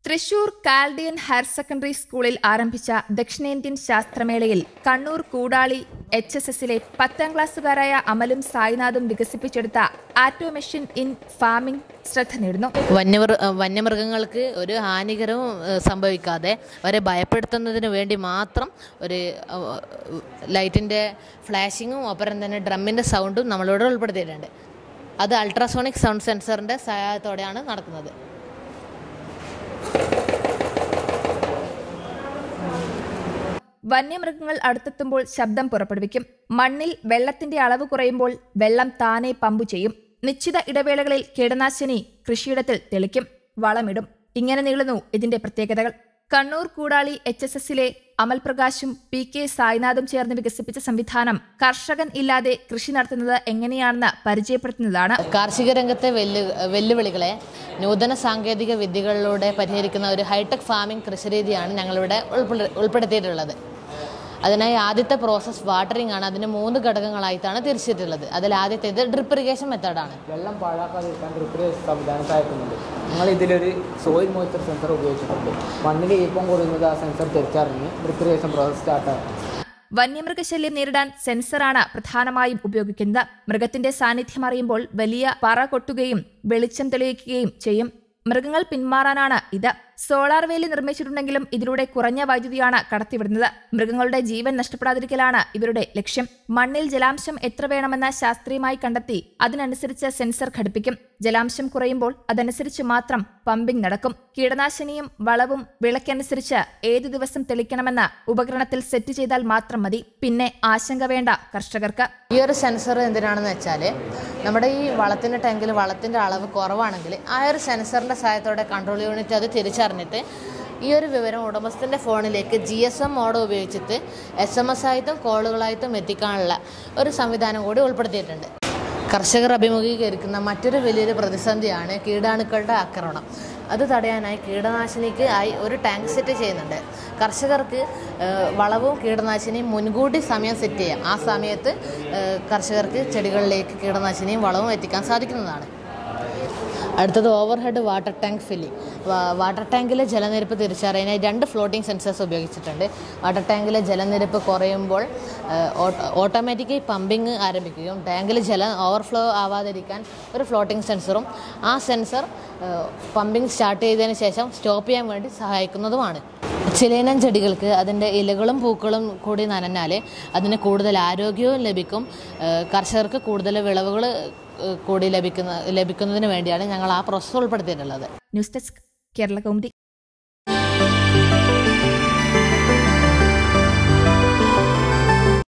Thrissur Chaldean higher secondary സ്കൂളിൽ ആരംഭിച്ച ദക്ഷിണേന്ത്യൻ ശാസ്ത്രമേളയിൽ കണ്ണൂർ കൂടാളി എച്ച് എസ് എസിലെ പത്താം ക്ലാസ്സുകാരായ അമലും സായിനാഥും വികസിപ്പിച്ചെടുത്ത ആറ്റോമെഷീൻ ഇൻ ഫാമിംഗ് ശ്രദ്ധ നേടുന്നു വന്യമൃ വന്യമൃഗങ്ങൾക്ക് ഒരു ഹാനികരവും ഏഹ്, സംഭവിക്കാതെ അവരെ ഭയപ്പെടുത്തുന്നതിന് വേണ്ടി മാത്രം ഒരു ലൈറ്റിൻ്റെ ഫ്ലാഷിങ്ങും ഒപ്പരം തന്നെ ഡ്രമ്മിൻ്റെ സൗണ്ടും നമ്മളിവിടെ ഉൾപ്പെടുത്തിയിട്ടുണ്ട് അത് അൾട്രാസോണിക് സൗണ്ട് സെൻസറിൻ്റെ സഹായത്തോടെയാണ് നടക്കുന്നത് വന്യമൃഗങ്ങൾ അടുത്തെത്തുമ്പോൾ ശബ്ദം പുറപ്പെടുവിക്കും മണ്ണിൽ വെള്ളത്തിന്റെ അളവ് കുറയുമ്പോൾ വെള്ളം താനെ പമ്പു ചെയ്യും നിശ്ചിത ഇടവേളകളിൽ കീടനാശിനി കൃഷിയിടത്തിൽ തെളിക്കും വളമിടും ഇങ്ങനെ നീളുന്നു ഇതിന്റെ പ്രത്യേകതകൾ കണ്ണൂർ കൂടാളി എച്ച് എസ് എസിലെ അമൽ പ്രകാശും പി കെ സായിനാഥും ചേർന്ന് വികസിപ്പിച്ച സംവിധാനം കർഷകൻ ഇല്ലാതെ കൃഷി നടത്തുന്നത് എങ്ങനെയാണെന്ന് പരിചയപ്പെടുത്തുന്നതാണ് കാർഷിക രംഗത്തെ വെല്ലു വെല്ലുവിളികളെ നൂതന സാങ്കേതിക വിദ്യകളിലൂടെ പരിഹരിക്കുന്ന ഒരു ഹൈടെക് ഫാമിംഗ് കൃഷിരീതിയാണ് ഞങ്ങളിവിടെ ഉൾപ്പെടു- ഉൾപ്പെടുത്തിയിട്ടുള്ളത് അതിനായി ആദ്യത്തെ പ്രോസസ്സ് വാട്ടറിംഗ് ആണ് അതിന് മൂന്ന് ഘടകങ്ങളായിട്ടാണ് തിരിച്ചിട്ടുള്ളത് അതിൽ ആദ്യത്തേത് ഡ്രിപ്പ് ഇറിഗേഷൻ മെത്തേഡാണ് വെള്ളം പാഴാക്കാതിരിക്കാൻ ഡ്രിപ്പ് സംവിധാനം സഹായിക്കുന്നുണ്ട് ഞങ്ങൾ ഇതിലൊരു സോയിൽ മോയ്സ്ചർ സെൻസർ ഉപയോഗിച്ചിട്ടുണ്ട് മണ്ണിൽ ഈപ്പം കൂടുന്നത് ആ സെൻസർ തിരിച്ചറിഞ്ഞ് ഡ്രിപ്പ് ഇറിഗേഷൻ പ്രോസസ് സ്റ്റാർട്ടാണ് വന്യമൃഗശല്യം നേരിടാൻ സെൻസറാണ് പ്രധാനമായും ഉപയോഗിക്കുന്നത് മൃഗത്തിന്റെ സാന്നിധ്യം അറിയുമ്പോൾ വലിയ പറ കൊട്ടുകയും വെളിച്ചം തെളിയിക്കുകയും ചെയ്യും മൃഗങ്ങൾ പിന്മാറാനാണ് ഇത് സോളാർ വേലി നിർമ്മിച്ചിട്ടുണ്ടെങ്കിലും ഇതിലൂടെ കുറഞ്ഞ വൈദ്യുതിയാണ് കടത്തിവിടുന്നത് മൃഗങ്ങളുടെ ജീവൻ നഷ്ടപ്പെടാതിരിക്കലാണ് ഇവരുടെ ലക്ഷ്യം മണ്ണിൽ ജലാംശം എത്ര വേണമെന്ന് ശാസ്ത്രീയമായി കണ്ടെത്തി അതിനനുസരിച്ച് സെൻസർ ഘടിപ്പിക്കും ജലാംശം കുറയുമ്പോൾ അതനുസരിച്ച് മാത്രം പമ്പിംഗ് നടക്കും കീടനാശിനിയും വളവും വിളക്കനുസരിച്ച് ഏതു ദിവസം തെളിക്കണമെന്ന് ഉപകരണത്തിൽ സെറ്റ് ചെയ്താൽ മാത്രം മതി പിന്നെ ആശങ്ക വേണ്ട കർഷകർക്ക് ഈ ഒരു സെൻസർ എന്തിനാണെന്ന് വെച്ചാൽ നമ്മുടെ ഈ വളത്തിൻ്റെ ടാങ്കിൽ വളത്തിൻ്റെ അളവ് കുറവാണെങ്കിൽ ആ ഒരു സെൻസറിൻ്റെ സഹായത്തോടെ കൺട്രോൾ യൂണിറ്റ് അത് തിരിച്ചറിഞ്ഞിട്ട് ഈ ഒരു വിവരം ഉടമസ്ഥൻ്റെ ഫോണിലേക്ക് ജി എസ് എം മോഡ് ഉപയോഗിച്ചിട്ട് എസ് എം എസ് ആയിട്ടും കോളുകളായിട്ടും എത്തിക്കാനുള്ള ഒരു സംവിധാനം കൂടി ഉൾപ്പെടുത്തിയിട്ടുണ്ട് കർഷകർ അഭിമുഖീകരിക്കുന്ന മറ്റൊരു വലിയൊരു പ്രതിസന്ധിയാണ് കീടാണുക്കളുടെ ആക്രമണം അത് തടയാനായി കീടനാശിനിക്ക് ആയി ഒരു ടാങ്ക് സെറ്റ് ചെയ്യുന്നുണ്ട് കർഷകർക്ക് ഏഹ്, വളവും കീടനാശിനിയും മുൻകൂട്ടി സമയം സെറ്റ് ചെയ്യാം ആ സമയത്ത് ഏഹ്, കർഷകർക്ക് ചെടികളിലേക്ക് കീടനാശിനിയും വളവും എത്തിക്കാൻ സാധിക്കുന്നതാണ് അടുത്തത് overhead water tank filling water ടാങ്കിലെ ജലനിരപ്പ് തിരിച്ചറിയാനായി രണ്ട് ഫ്ലോട്ടിംഗ് സെൻസേഴ്സ് ഉപയോഗിച്ചിട്ടുണ്ട് വാട്ടർ ടാങ്കിലെ ജലനിരപ്പ് കുറയുമ്പോൾ ഓട്ടോമാറ്റിക്കായി പമ്പിങ് ആരംഭിക്കുകയും ടാങ്കിൽ ജലം ഓവർഫ്ലോ ആവാതിരിക്കാൻ ഒരു ഫ്ലോട്ടിംഗ് സെൻസറും ആ സെൻസർ പമ്പിംഗ് സ്റ്റാർട്ട് ചെയ്തതിന് ശേഷം സ്റ്റോപ്പ് ചെയ്യാൻ വേണ്ടി സഹായിക്കുന്നതുമാണ് ചിലയിനം ചെടികൾക്ക് അതിൻ്റെ ഇലകളും പൂക്കളും കൂടി നനഞ്ഞാൽ അതിന് കൂടുതൽ ആരോഗ്യവും ലഭിക്കും ഏഹ് കർഷകർക്ക് കൂടുതൽ വിളവുകൾ കൂടി ലഭിക്കുന്ന ലഭിക്കുന്നതിന് വേണ്ടിയാണ് ഞങ്ങൾ ആ പ്രോസസ്സ് ഉൾപ്പെടുത്തിയിട്ടുള്ളത് ന്യൂസ് ഡെസ്ക് കേരള കൗമുദി